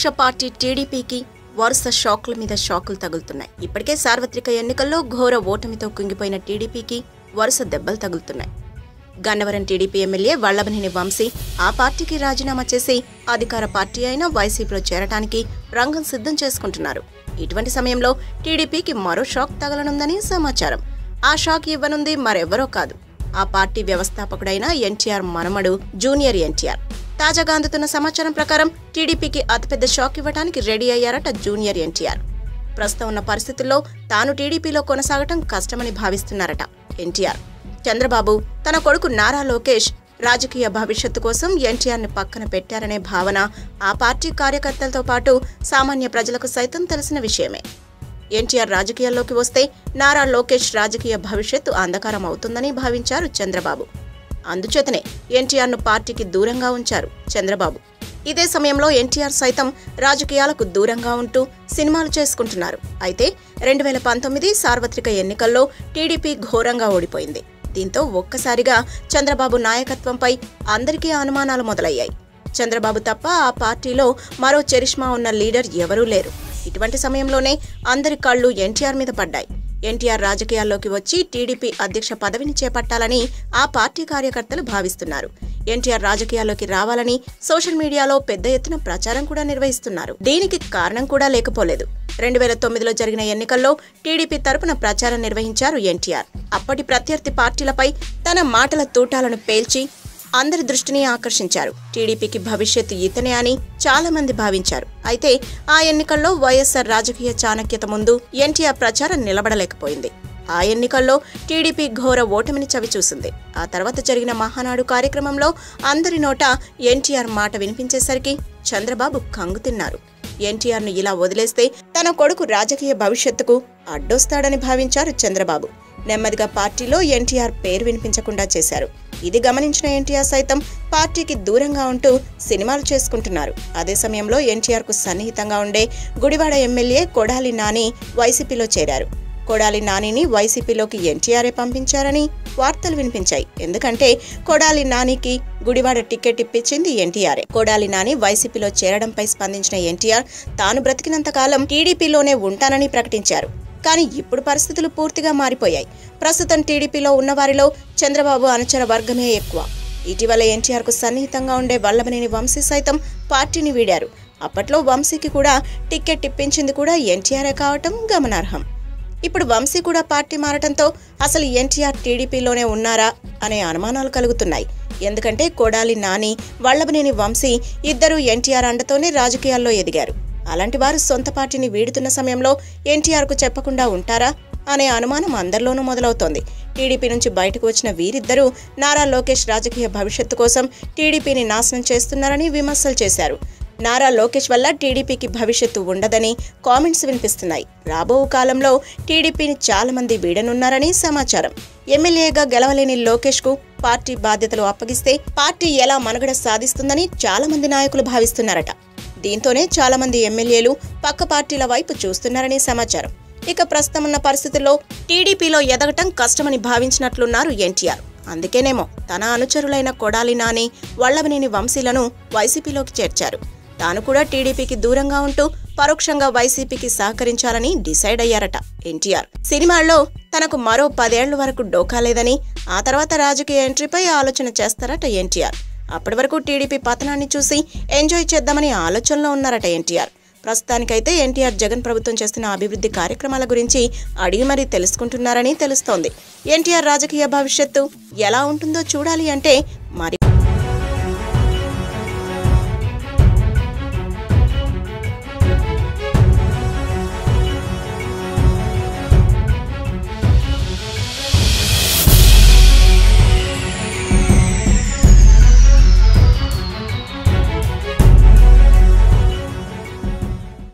ప్రతిపక్ష పార్టీ టీడీపీకి వరుస షాకుల మీద షాకులు తగులుతున్నాయి ఇప్పటికే సార్వత్రిక ఎన్నికల్లో ఘోర ఓటమితో కుంగిపోయిన టీడీపీకి వరుస దెబ్బలు తగులుతున్నాయి గన్నవరం టీడీపీ ఎమ్మెల్యే వల్లభనేని వంశీ ఆ పార్టీకి రాజీనామా చేసి అధికార పార్టీ అయిన వైసీపీలో చేరటానికి రంగం సిద్ధం చేసుకుంటున్నారు ఇటువంటి సమయంలో టీడీపీకి మరో షాక్ తగలనుందని సమాచారం ఆ షాక్ ఇవ్వనుంది మరెవరో కాదు ఆ పార్టీ వ్యవస్థాపకుడైన ఎన్టీఆర్ మనమడు జూనియర్ ఎన్టీఆర్ తాజాగా అందుతున్న సమాచారం ప్రకారం టీడీపీకి అతిపెద్ద షాక్ ఇవ్వడానికి రెడీ అయ్యారట జూనియర్ ఎన్టీఆర్ ప్రస్తుతం ఉన్న పరిస్థితుల్లో తాను టీడీపీలో కొనసాగటం కష్టమని భావిస్తున్నారట ఎన్టీఆర్ చంద్రబాబు తన కొడుకు నారా లోకేష్ రాజకీయ భవిష్యత్తు కోసం ఎన్టీఆర్ని పక్కన పెట్టారనే భావన ఆ పార్టీ కార్యకర్తలతో పాటు సామాన్య ప్రజలకు సైతం తెలిసిన విషయమే ఎన్టీఆర్ రాజకీయాల్లోకి వస్తే నారా లోకేష్ రాజకీయ భవిష్యత్తు అంధకారం అవుతుందని భావించారు చంద్రబాబు అందుచేతనే ఎన్టీఆర్ను పార్టీకి దూరంగా ఉంచారు చంద్రబాబు ఇదే సమయంలో ఎన్టీఆర్ సైతం రాజకీయాలకు దూరంగా ఉంటూ సినిమాలు చేసుకుంటున్నారు అయితే రెండు వేల పంతొమ్మిది సార్వత్రిక ఎన్నికల్లో టీడీపీ ఘోరంగా ఓడిపోయింది దీంతో ఒక్కసారిగా చంద్రబాబు నాయకత్వంపై అందరికీ అనుమానాలు మొదలయ్యాయి చంద్రబాబు తప్ప ఆ పార్టీలో మరో చరిష్మా ఉన్న లీడర్ ఎవరూ లేరు ఇటువంటి సమయంలోనే అందరి కళ్ళు ఎన్టీఆర్ మీద పడ్డాయి ఎన్టీఆర్ రాజకీయాల్లోకి వచ్చి టీడీపీ అధ్యక్ష పదవిని చేపట్టాలని ఆ పార్టీ కార్యకర్తలు భావిస్తున్నారు ఎన్టీఆర్ రాజకీయాల్లోకి రావాలని సోషల్ మీడియాలో పెద్ద ఎత్తున ప్రచారం కూడా నిర్వహిస్తున్నారు దీనికి కారణం కూడా లేకపోలేదు రెండు వేల తొమ్మిదిలో జరిగిన ఎన్నికల్లో టీడీపీ తరపున ప్రచారం నిర్వహించారు ఎన్టీఆర్ అప్పటి ప్రత్యర్థి పార్టీలపై తన మాటల తూటాలను పేల్చి అందరి దృష్టిని ఆకర్షించారు టీడీపీకి భవిష్యత్తు ఇతనే అని చాలా మంది భావించారు అయితే ఆ ఎన్నికల్లో వైఎస్ఆర్ రాజకీయ చాణక్యత ముందు ఎన్టీఆర్ ప్రచారం నిలబడలేకపోయింది ఆ ఎన్నికల్లో టీడీపీ ఘోర ఓటమిని చవిచూసింది ఆ తర్వాత జరిగిన మహానాడు కార్యక్రమంలో అందరి నోట ఎన్టీఆర్ మాట వినిపించేసరికి చంద్రబాబు కంగు తిన్నారు ఎన్టీఆర్ను ఇలా వదిలేస్తే తన కొడుకు రాజకీయ భవిష్యత్తుకు అడ్డొస్తాడని భావించారు చంద్రబాబు నెమ్మదిగా పార్టీలో ఎన్టీఆర్ పేరు వినిపించకుండా చేశారు ఇది గమనించిన ఎన్టీఆర్ సైతం పార్టీకి దూరంగా ఉంటూ సినిమాలు చేసుకుంటున్నారు అదే సమయంలో ఎన్టీఆర్ కు సన్నిహితంగా ఉండే గుడివాడ ఎమ్మెల్యే కొడాలి నాని వైసీపీలో చేరారు కొడాలి నానిని వైసీపీలోకి ఎన్టీఆర్ఏ పంపించారని వార్తలు వినిపించాయి ఎందుకంటే కొడాలి నానికి గుడివాడ టికెట్ ఇప్పించింది ఎన్టీఆర్ఏ కొడాలి నాని వైసీపీలో చేరడంపై స్పందించిన ఎన్టీఆర్ తాను బ్రతికినంత కాలం టీడీపీలోనే ఉంటానని ప్రకటించారు కానీ ఇప్పుడు పరిస్థితులు పూర్తిగా మారిపోయాయి ప్రస్తుతం టీడీపీలో ఉన్నవారిలో చంద్రబాబు అనుచర వర్గమే ఎక్కువ ఇటీవల ఎన్టీఆర్కు సన్నిహితంగా ఉండే వల్లభనేని వంశీ సైతం పార్టీని వీడారు అప్పట్లో వంశీకి కూడా టికెట్ ఇప్పించింది కూడా ఎన్టీఆర్ఏ కావటం గమనార్హం ఇప్పుడు వంశీ కూడా పార్టీ మారటంతో అసలు ఎన్టీఆర్ టీడీపీలోనే ఉన్నారా అనే అనుమానాలు కలుగుతున్నాయి ఎందుకంటే కొడాలి నాని వల్లభనేని వంశీ ఇద్దరూ ఎన్టీఆర్ అండతోనే రాజకీయాల్లో ఎదిగారు అలాంటి వారు సొంత పార్టీని వీడుతున్న సమయంలో ఎన్టీఆర్కు చెప్పకుండా ఉంటారా అనే అనుమానం అందరిలోనూ మొదలవుతోంది టీడీపీ నుంచి బయటకు వచ్చిన వీరిద్దరూ నారా లోకేష్ రాజకీయ భవిష్యత్తు కోసం టీడీపీని నాశనం చేస్తున్నారని విమర్శలు చేశారు నారా లోకేష్ వల్ల టీడీపీకి భవిష్యత్తు ఉండదని కామెంట్స్ వినిపిస్తున్నాయి రాబో కాలంలో టీడీపీని చాలా మంది వీడనున్నారని సమాచారం ఎమ్మెల్యేగా గెలవలేని లోకేష్ కు పార్టీ బాధ్యతలు అప్పగిస్తే పార్టీ ఎలా మనుగడ సాధిస్తుందని చాలా మంది నాయకులు భావిస్తున్నారట దీంతోనే చాలా మంది ఎమ్మెల్యేలు పక్క పార్టీల వైపు చూస్తున్నారని సమాచారం ఇక ప్రస్తుతం ఉన్న పరిస్థితుల్లో టీడీపీలో ఎదగటం కష్టమని భావించినట్లున్నారు ఎన్టీఆర్ అందుకేనేమో తన అనుచరులైన కొడాలి నాని వల్లభనేని వంశీలను వైసీపీలోకి చేర్చారు తాను కూడా టీడీపీకి దూరంగా ఉంటూ పరోక్షంగా వైసీపీకి సహకరించాలని డిసైడ్ అయ్యారట ఎన్టీఆర్ సినిమాల్లో తనకు మరో పదేళ్ల వరకు డోకా లేదని ఆ తర్వాత రాజకీయ ఎంట్రీపై ఆలోచన చేస్తారట ఎన్టీఆర్ అప్పటి వరకు టీడీపీ పతనాన్ని చూసి ఎంజాయ్ చేద్దామని ఆలోచనలో ఉన్నారట ఎన్టీఆర్ ప్రస్తుతానికైతే ఎన్టీఆర్ జగన్ ప్రభుత్వం చేస్తున్న అభివృద్ధి కార్యక్రమాల గురించి అడిగి మరీ తెలుసుకుంటున్నారని తెలుస్తోంది ఎన్టీఆర్ రాజకీయ భవిష్యత్తు ఎలా ఉంటుందో చూడాలి అంటే